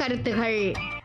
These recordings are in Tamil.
கருத்துகள்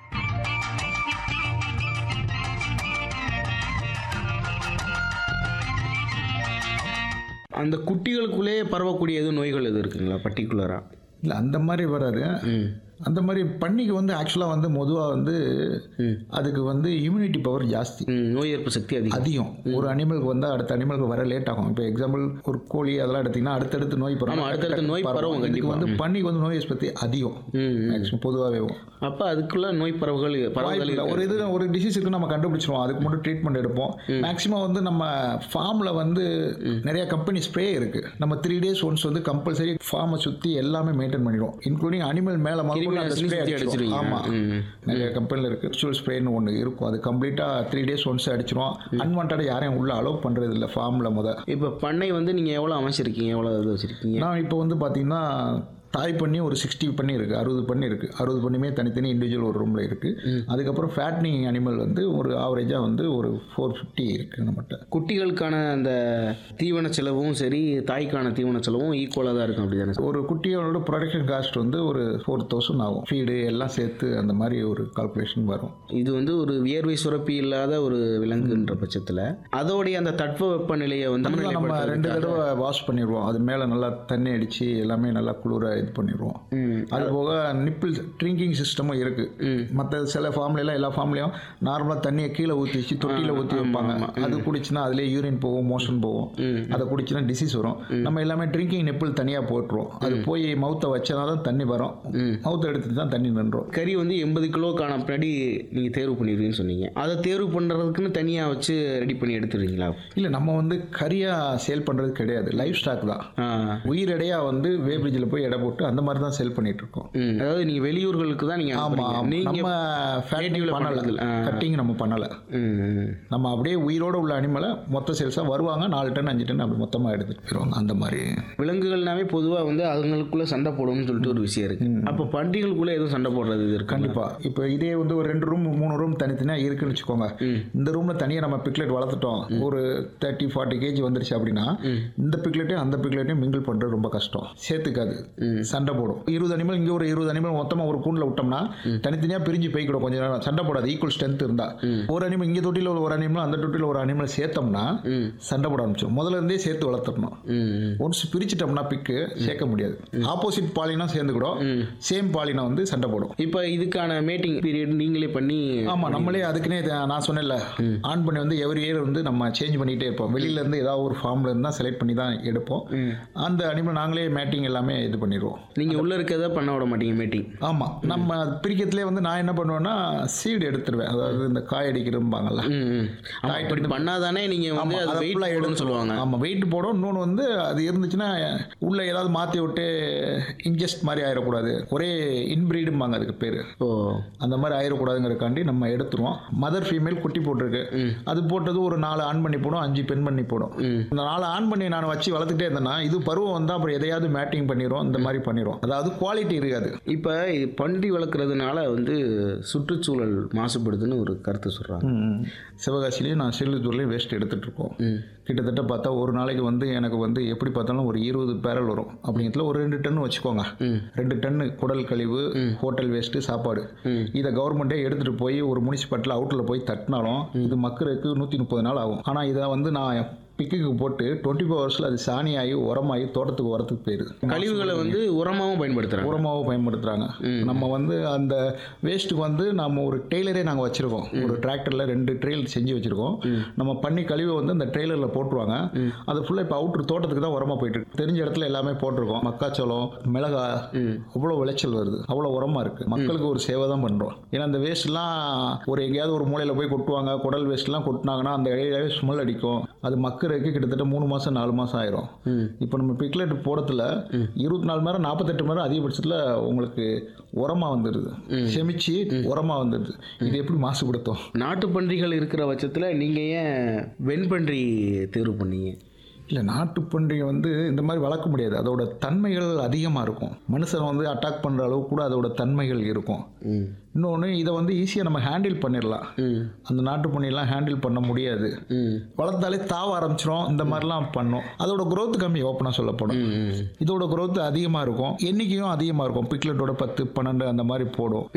அந்த குட்டிகளுக்குள்ளேயே பரவக்கூடிய எதுவும் நோய்கள் எதுவும் இருக்குங்களா பர்டிகுலரா இல்லை அந்த மாதிரி வராது ம் அந்த மாதிரி பன்னிக்கு வந்து ஆக்சுவலாக வந்து பொதுவாக வந்து அதுக்கு வந்து இம்யூனிட்டி பவர் ஜாஸ்தி ம், நோய் எதிர்ப்பு சக்தி அதிகம் அதிகம் ஒரு அனிமலுக்கு வந்து அடுத்த அனிமலுக்கு வர லேட் ஆகும் இப்போ எக்ஸாம்பிள் ஒரு கோழி அதெல்லாம் எடுத்தீங்கன்னா அடுத்தடுத்து நோய் பரவும் ஆமா, அடுத்தடுத்து நோய் பரவும் இதுக்கு கண்டிப்பா. வந்து பன்னிக்கு வந்து நோய் எதிர்ப்பு அதிகம் ம், ம். மேக்ஸிமம் பொதுவாகவே அப்ப அதுக்குள்ள நோய் பரவுகள் பரவுதல் வாய்ப்பில்லை. ஒரு இது ஒரு டிசீஸ் இருக்கு நம்ம கண்டுபிடிச்சிருவோம் அதுக்கு மட்டும் ட்ரீட்மெண்ட் எடுப்போம் மேக்ஸிமம் வந்து நம்ம ஃபார்மில் வந்து நிறைய கம்பெனி ஸ்ப்ரே இருக்கு நம்ம த்ரீ டேஸ் ஒன்ஸ் வந்து கம்பல்சரி ஃபார்மை சுற்றி எல்லாமே மெயின்டைன் பண்ணிடுவோம் இன்க்ளூடிங் அனிமல் மேலே கிருமி நாசினி சுத்தி அடிச்சிருவீங்க. ஆமாம் ம். நிறைய கம்பெனியில் இருக்கு விர்ச்சுவல் ஸ்ப்ரேன்னு ஒன்று இருக்கும் அது கம்ப்ளீட்டாக த்ரீ டேஸ் ஒன்ஸ் அடிச்சிரும் அன்வான்டாக யாரையும் உள்ள அலோவ் பண்ணுறது இல்லை ஃபார்மில் முத இப்ப பண்ணை வந்து நீங்க எவ்வளவு அமைச்சிருக்கீங்க எவ்வளவு இது வச்சிருக்கீங்க நான் இப்போ வந்து பார்த்தீங்கன்னா தாய் பண்ணி ஒரு சிக்ஸ்டி பண்ணி இருக்கு அறுபது பண்ணி இருக்கு அறுபது பண்ணியுமே தனித்தனி இண்டிவிஜுவல் ஒரு ரூமில் இருக்கு அதுக்கப்புறம் ஃபேட்னிங் அனிமல் வந்து ஒரு ஆவரேஜாக வந்து ஒரு ஃபோர் ஃபிஃப்டி இருக்கு நம்மகிட்ட குட்டிகளுக்கான அந்த தீவன செலவும் சரி தாய்க்கான தீவன செலவும் ஈக்குவலாக தான் இருக்கும் அப்படிதானே சார்? ஒரு குட்டியோட ப்ரொடக்ஷன் காஸ்ட் வந்து ஒரு ஃபோர் தௌசண்ட் ஆகும் ஃபீடு எல்லாம் சேர்த்து அந்த மாதிரி ஒரு கால்குலேஷன் வரும் இது வந்து ஒரு வியர்வை சுரப்பி இல்லாத ஒரு விலங்குன்ற பட்சத்தில் அதோடைய அந்த தட்பவெப்ப நிலையை வந்து நம்ம சமநிலைப்படுத்துறதுக்காக- ரெண்டு தடவை வாஷ் பண்ணிடுவோம் அது மேலே நல்லா தண்ணி அடித்து எல்லாமே நல்லா குளிர இது பண்ணிடுவோம் ம். அது போக நிப்பிள் ட்ரிங்கிங் சிஸ்டமும் இருக்கு மற்ற சில ஃபார்ம்ல எல்லாம் எல்லா ஃபார்ம்லயும் நார்மலாக தண்ணியை கீழே ஊற்றி வச்சு தொட்டியில் ஊற்றி வைப்பாங்க அது குடிச்சுன்னா அதுலேயே யூரின் போகும் மோஷன் போகும் அதை குடிச்சுன்னா டிசீஸ் வரும் நம்ம எல்லாமே ட்ரிங்கிங் நிப்பிள் தனியாக போட்டுருவோம் அது போய் மவுத்தை வச்சா தான் தண்ணி வரும் மவுத்தை எடுத்துட்டு தான் தண்ணி நின்றோம் கறி வந்து எண்பது கிலோக்கான பின்னாடி நீங்கள் தேர்வு பண்ணிடுவீங்கன்னு சொன்னீங்க அதை தேர்வு பண்ணுறதுக்குன்னு தனியாக வச்சு ரெடி பண்ணி எடுத்துடுறீங்களா இல்லை நம்ம வந்து கறியாக சேல் பண்ணுறது கிடையாது லைஃப் ஸ்டாக் தான் ஆ உயிரடையாக வந்து வேப்ரிட்ஜில் போய் எடை போட்டு அந்த மாதிரி தான் சேல் பண்ணிட்டு இருக்கோம் ம் அதாவது நீங்கள் வெளியூர்களுக்கு தான் நீங்கள் ஆமா நீங்கள் நம்ம native-ல பண்ணல பண்றதில்ல. ஆ. கட்டிங் நம்ம பண்ணல ம் ம். நம்ம அப்படியே உயிரோட உள்ள அனிமலை மொத்த சேல்ஸாக வருவாங்க நாலு டன் அஞ்சு டன் அப்படி மொத்தமாக எடுத்துட்டு போயிடுவாங்க அந்த மாதிரி விலங்குகள்னாவே பொதுவாக வந்து அதுங்களுக்குள்ள சண்டை போடும்னு சொல்லிட்டு ஒரு விஷயம் இருக்கு அப்போ பன்றிகளுக்குள்ள எதுவும் சண்டை போடுறது இது இருக்கு கண்டிப்பா இப்போ இதே வந்து ஒரு ரெண்டு ரூம் மூணு ரூம் தனித்தனியாக இருக்குன்னு வச்சுக்கோங்க இந்த ரூம்ல தனியாக நம்ம பிக்லெட் வளர்த்துட்டோம் ஒரு தேர்ட்டி ஃபார்ட்டி கேஜி வந்துருச்சு அப்படின்னா இந்த பிக்லெட்டையும் அந்த பிக்லெட்டையும் மிங்கிள் பண்றது ரொம்ப கஷ்டம் சேர்த்துக்காது சண்டை போடும் இருபது அனிமல் இங்கே ஒரு இருபது அனிமல் மொத்தமாக ஒரு கூண்டில் விட்டோம்னா தனித்தனியாக பிரிஞ்சு போய்க்கிடும் கொஞ்சம் நேரம் சண்டை போடாது ஈக்குவல் ஸ்ட்ரென்த் இருந்தா ஒரு அனிமல் இங்கே தொட்டியில் ஒரு அனிமல் அந்த தொட்டியில் ஒரு அனிமல் சேர்த்தோம்னா சண்டை போட ஆரம்பிச்சிடும் முதல்ல இருந்தே சேர்த்து வளர்த்துடணும் ம் ம். ஒன்ஸ் பிரிச்சிட்டோம்னா பிக்கு சேர்க்க முடியாது ஆப்போசிட் பாலினா சேர்ந்துக்கிடும் சேம் பாலினா வந்து சண்டை போடும் இப்போ இதுக்கான மேட்டிங் பீரியட் நீங்களே பண்ணி ஆமா நம்மளே அதுக்குன்னே இத- நான் சொன்னேன்ல ஆன் பண்ணி வந்து எவ்ரி இயர் வந்து நம்ம சேஞ்ச் பண்ணிட்டே இருப்போம் வெளியில இருந்து ஏதாவது ஒரு ஃபார்ம்ல இருந்தா செலக்ட் பண்ணி தான் எடுப்போம் அந்த அனிமல் நாங்களே மேட்டிங் எல்லாமே இது பண்ணிடுவோம் நீங்கள் உள்ளே இருக்கிறத பண்ண விட மாட்டீங்க மேட்டிங் ஆமா நம்ம பிரிக்கிறதுலே வந்து நான் என்ன பண்ணுவேன்னா சீடு எடுத்துருவேன் அதாவது இந்த காய் அடிக்கிறம்பாங்கல்ல ம் ம் ஆமாம் இப்படி பண்ணாதானே நீங்கள் வந்து ஆமா, அது அதை வெயிட் full ஆ எடுன்னு சொல்லுவாங்க ஆமா வெயிட் போடும் இன்னொன்று வந்து அது இருந்துச்சுன்னா உள்ள ஏதாவது மாத்தி விட்டு இன்ஜெஸ்ட் மாதிரி ஆயிடக்கூடாது ஒரே இன்பிரீடும்பாங்க அதுக்கு பேரு ஓ அந்த மாதிரி ஆயிடக்கூடாதுங்கிறக்காண்டி நம்ம எடுத்துருவோம் மதர் ஃபீமேல் குட்டி போட்டிருக்கு அது போட்டது ஒரு நாலு ஆண் பண்ணி போடும் அஞ்சு பெண் பண்ணி போடும் இந்த நாலு ஆண் பண்ணி நான் வச்சு வளர்த்துட்டே இருந்தேன்னா இது பருவம் வந்தால் அப்புறம் எதையாவது மேட்டிங் பண்ணிடும் இந்த மாதிரி பண்ணிடும் அதாவது குவாலிட்டி இருக்காது இப்போ பன்றி வளர்க்குறதுனால வந்து சுற்றுச்சூழல் மாசுபடுதுன்னு ஒரு கருத்து சொல்கிறாங்க ம். சிவகாசிலையும் நான் செல்லுத்தூர்லேயும் வேஸ்ட் எடுத்துட்டு இருக்கோம் கிட்டத்தட்ட பார்த்தா ஒரு நாளைக்கு வந்து எனக்கு வந்து எப்படி பார்த்தாலும் ஒரு இருபது பேரல் வரும் அப்படிங்கிறதுல ஒரு ரெண்டு டன் வச்சுக்கோங்க ரெண்டு டன்னு குடல் கழிவு ஹோட்டல் வேஸ்ட்டு சாப்பாடு இதை கவர்மெண்ட்டே எடுத்துட்டு போய் ஒரு முனிசிபாலிட்டியில் அவுட்டில் போய் தட்டினாலும் இது மக்களுக்கு நூற்றி முப்பது நாள் ஆகும் ஆனால் இதை வந்து நான் பிக்குக்கு போட்டு டுவெண்ட்டி ஃபோர் ஹவர்ஸில் அது சாணியாகி உரமாகி தோட்டத்துக்கு உரத்துக்கு போயிடுது கழிவுகளை வந்து உரமாகவும் பயன்படுத்துகிறாங்க உரமாகவும் பயன்படுத்துகிறாங்க நம்ம வந்து அந்த வேஸ்ட்டுக்கு வந்து நம்ம ஒரு டெய்லரே நாங்கள் வச்சுருக்கோம் ஒரு டிராக்டரில் ரெண்டு ட்ரெயில் செஞ்சு வச்சுருக்கோம் நம்ம பண்ணி கழிவை வந்து அந்த ட்ரெய்லரில் போட்டுருவாங்க அது ஃபுல்லாக இப்போ அவுட்ரு தோட்டத்துக்கு தான் உரமாக போயிட்டு இருக்கு. தெரிஞ்ச இடத்துல எல்லாமே போட்டிருக்கோம் மக்காச்சோளம் மிளகா அவ்வளோ விளைச்சல் வருது அவ்வளோ உரமாக இருக்குது மக்களுக்கு ஒரு சேவை தான் பண்ணுறோம் ஏன்னா அந்த வேஸ்ட்லாம் ஒரு எங்கேயாவது ஒரு மூலையில் போய் கொட்டுவாங்க குடல் வேஸ்ட்லாம் கொட்டினாங்கன்னா அந்த இடையிலவே ஸ்மெல் அடிக்கும் அது மக்களுக்கு கிட்டத்தட்ட மூணு மாதம் நாலு மாதம் ஆயிரும் இப்போ நம்ம பிக்லெட் போடத்துல இருபத்தி நாலு மணி நேரம் நாற்பத்தெட்டு மணி நேரம் அதிகபட்சத்தில் உங்களுக்கு உரமாக வந்துடுது செமிச்சு உரமாக வந்துடுது இது எப்படி மாசுபடுத்தும் நாட்டு பன்றிகள் இருக்கிற பட்சத்தில் நீங்கள் ஏன் வெண்பன்றி தேர்வு பண்ணீங்க இல்லை நாட்டுப்பன்றியை வந்து இந்த மாதிரி வளர்க்க முடியாது அதோட தன்மைகள் அதிகமாக இருக்கும் மனுஷன் வந்து அட்டாக் பண்ணுற அளவு கூட அதோட தன்மைகள் இருக்கும் ம் இன்னொன்று இதை வந்து ஈஸியாக நம்ம ஹேண்டில் பண்ணிடலாம் ம் அந்த நாட்டு பண்ணிலாம் ஹேண்டில் பண்ண முடியாது ம் வளர்த்தாலே தாவ ஆரம்பிச்சிரும் இந்த மாதிரிலாம் பண்ணும் அதோட growth கம்மி ஓப்பனாக சொல்லப்படும் இதோட growth அதிகமாக இருக்கும் எண்ணிக்கையும் அதிகமாக இருக்கும் பிக்லெட்டோட பத்து பன்னெண்டு அந்த மாதிரி போடும்